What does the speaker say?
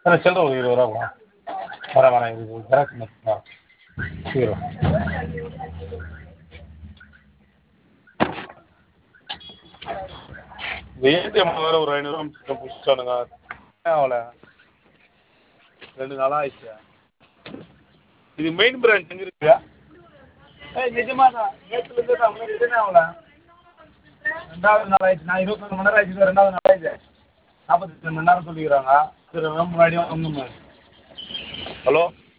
sir சில்லற ஒரு இருபது ரூபா கூட வரேன் வரேன் இது ஜெராக்ஸ் மட்டும் வரேன் சீக்கிரம் இந்த ஏடிஎம் வேறு ஒரு ஐநூறுரூவா அனுப்பிச்சு பிடிச்சிட்டானுங்க ஏன் ஆகல ரெண்டு நாளாக ஆயிடுச்சு இது மெயின் பிரான்ச் எங்கே இருக்குயா ஏய் நிஜமா தான் நேற்றுலேருந்து தான் உங்களுக்கு இதுனே ஆகல ரெண்டாவது நாள் ஆயிடுச்சு நான் இருபத்தொரு மணி நேரம் ஆயிடுச்சு ரெண்டாவது நாள் ஆயிடுச்சு நாற்பத்தெட்டு மணி நேரம் சொல்லிக்கிறாங்க சரி ரொம்ப முன்னாடியும் ஒன்றும் ஹலோ